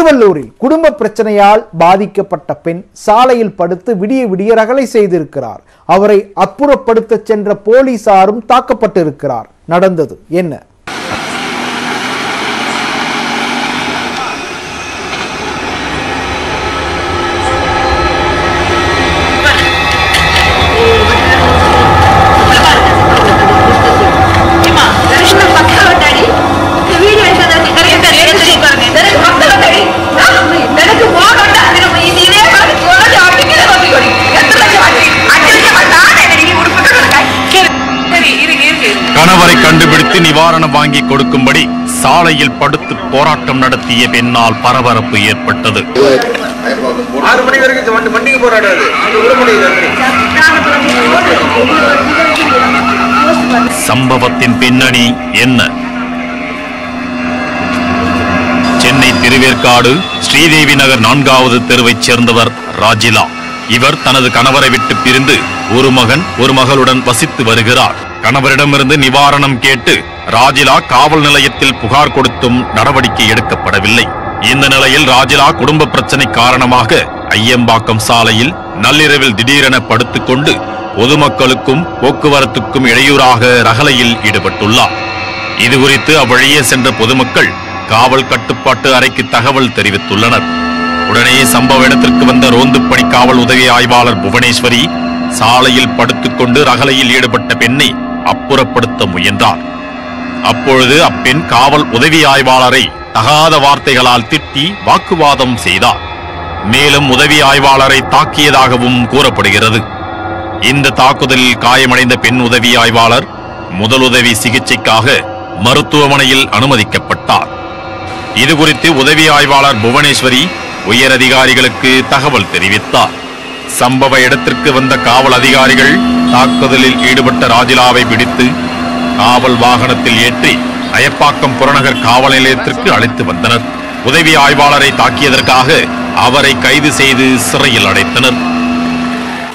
திருவள்ளூரில் குடும்ப பிரச்சனையால் பாதிக்கப்பட்ட பெண் சாலையில் படுத்து விடிய விடிய ரகளை செய்திருக்கிறார் அவரை அப்புறப்படுத்த சென்ற போலீசாரும் தாக்கப்பட்டிருக்கிறார் நடந்தது என்ன கணவரை கண்டுபிடித்து நிவாரணம் வாங்கி கொடுக்கும்படி சாலையில் படுத்து போராட்டம் நடத்திய பெண்ணால் பரபரப்பு ஏற்பட்டது ஆறு மணி வரைக்கும் இந்த வண்டி வண்டிக்கு போராடாது அந்த ஒரு மணி சம்பவத்தின் பின்னணி என்ன சென்னை திருவேற்காடு ஸ்ரீதேவி நகர் நான்காவது தெருவைச் சேர்ந்தவர் ராஜிலா இவர் தனது கணவரை விட்டு பிரிந்து ஒரு மகன் ஒரு மகளுடன் வசித்து வருகிறார் கணவரிடமிருந்து நிவாரணம் கேட்டு ராஜிலா காவல் நிலையத்தில் புகார் கொடுத்தும் நடவடிக்கை எடுக்கப்படவில்லை இந்த நிலையில் ராஜிலா குடும்ப பிரச்சனை காரணமாக ஐயம்பாக்கம் சாலையில் நள்ளிரவில் திடீரென படுத்துக்கொண்டு பொதுமக்களுக்கும் போக்குவரத்துக்கும் இடையூறாக ரகளையில் ஈடுபட்டுள்ளார் இது குறித்து அவ்வழியே சென்ற பொதுமக்கள் காவல் கட்டுப்பாட்டு அறைக்கு தகவல் தெரிவித்துள்ளனர் உடனே சம்பவ இடத்திற்கு வந்த ரோந்துப்பணி காவல் உதவி ஆய்வாளர் புவனேஸ்வரி சாலையில் படுத்துக்கொண்டு ரகளையில் ஈடுபட்ட பெண்ணை அப்புறப்படுத்த முயன்றார் அப்பொழுது அப்பெண் காவல் உதவி ஆய்வாளரை தகாத வார்த்தைகளால் திட்டி வாக்குவாதம் செய்தார் மேலும் உதவி ஆய்வாளரை தாக்கியதாகவும் கூறப்படுகிறது இந்த தாக்குதலில் காயமடைந்த பெண் உதவி ஆய்வாளர் முதலுதவி சிகிச்சைக்காக மருத்துவமனையில் அனுமதிக்கப்பட்டார் இது குறித்து உதவி ஆய்வாளர் புவனேஸ்வரி உயர் அதிகாரிகளுக்கு தகவல் தெரிவித்தார் சம்பவ இடத்திற்கு வந்த காவல் அதிகாரிகள் தாக்குதலில் ஈடுபட்ட ராஜிலாவை பிடித்து காவல் வாகனத்தில் ஏற்றி அயப்பாக்கம் புறநகர் காவல் நிலையத்திற்கு அழைத்து வந்தனர் உதவி ஆய்வாளரை தாக்கியதற்காக அவரை கைது செய்து சிறையில் அடைத்தனர்